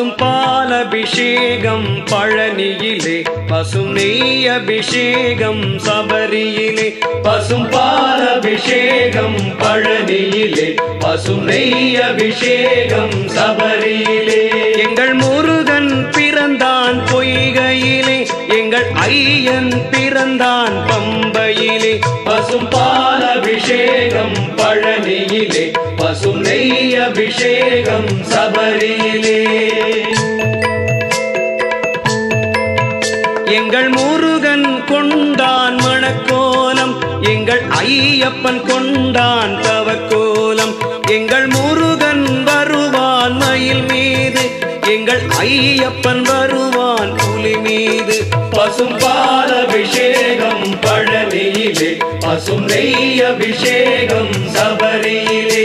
பசும் பால் அபிஷேகம் பழனியிலே பசும் நெய் அபிஷேகம் சபரியிலே பசும் பால் அபிஷேகம் பழனியிலே பசும் நெய் அபிஷேகம் சபரியிலே எங்கள் முருகன் பிறந்தான் பொய்கையிலே எங்கள் ஐயன் பிறந்தான் பம்பையிலே பசும் பால் அபிஷேகம் பழனியிலே பசும் நெய் அபிஷேகம் சபரியிலே எங்கள் முருகன் கொண்டான் மணக்கோலம் எங்கள் ஐயப்பன் கொண்டான் தவக்கோலம் எங்கள் முருகன் வருவான் மயில் மீது எங்கள் ஐயப்பன் வருவான் புலி மீது பசும் பால் அபிஷேகம் பழனியிலே பசும் நெய் அபிஷேகம் சபரியிலே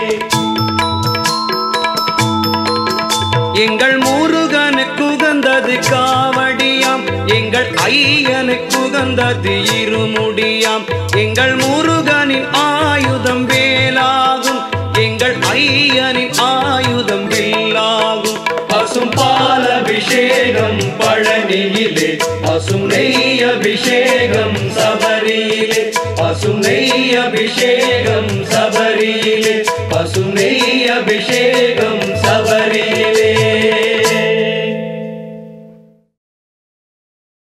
எங்கள் முருகனுக்கு உகந்தது காவடியாம் எங்கள் ஐயனுக்கு உகந்தது இருமுடியாம் எங்கள் முருகனின் ஆயுதம் வேலாகும் எங்கள் ஐயனின் ஆயுதம் வில்லாகும் பசும் பால் அபிஷேகம் பழனியிலே பசும் நெய் அபிஷேகம் சபரியிலே பசும் நெய் அபிஷேகம் சபரியிலே